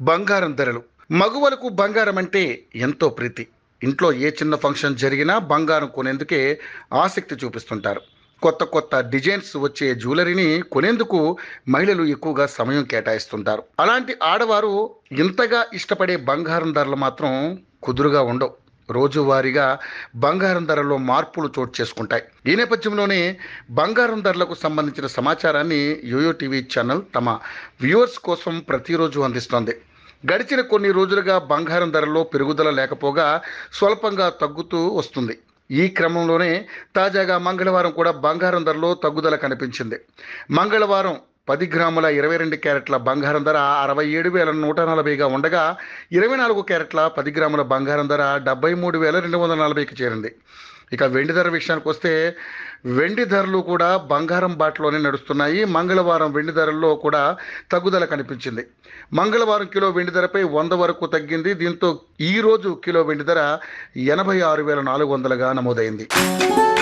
బంగారం ధరలు మగువలకు బంగారం అంటే ఎంతో ప్రీతి ఇంట్లో ఏ చిన్న ఫంక్షన్ జరిగినా బంగారం కొనేందుకే ఆసక్తి చూపిస్తుంటారు కొత్త కొత్త డిజైన్స్ వచ్చే జ్యువెలరీని కొనేందుకు మహిళలు ఎక్కువగా సమయం కేటాయిస్తుంటారు అలాంటి ఆడవారు ఇంతగా ఇష్టపడే బంగారం ధరలు మాత్రం కుదురుగా ఉండవు రోజువారీగా బంగారం ధరల్లో మార్పులు చోటు చేసుకుంటాయి ఈ నేపథ్యంలోనే బంగారం ధరలకు సంబంధించిన సమాచారాన్ని యోయో టీవీ ఛానల్ తమ వ్యూవర్స్ కోసం ప్రతిరోజు అందిస్తోంది గడిచిన కొన్ని రోజులుగా బంగారం ధరల్లో పెరుగుదల లేకపోగా స్వల్పంగా తగ్గుతూ వస్తుంది ఈ క్రమంలోనే తాజాగా మంగళవారం కూడా బంగారం ధరలో తగ్గుదల కనిపించింది మంగళవారం పది గ్రాముల ఇరవై రెండు క్యారెట్ల బంగారం ధర అరవై ఏడు వేల నూట నలభైగా ఉండగా ఇరవై నాలుగు క్యారెట్ల పది గ్రాముల బంగారం ధర డెబ్బై మూడు వేల రెండు వందల నలభైకి చేరింది ఇక వెండి ధర విషయానికి వస్తే వెండి ధరలు కూడా బంగారం బాటలోనే నడుస్తున్నాయి మంగళవారం వెండి ధరల్లో కూడా తగ్గుదల కనిపించింది మంగళవారం కిలో వెండి ధరపై వంద వరకు తగ్గింది దీంతో ఈ రోజు కిలో వెండి ధర ఎనభై ఆరు వేల నాలుగు వందలుగా నమోదైంది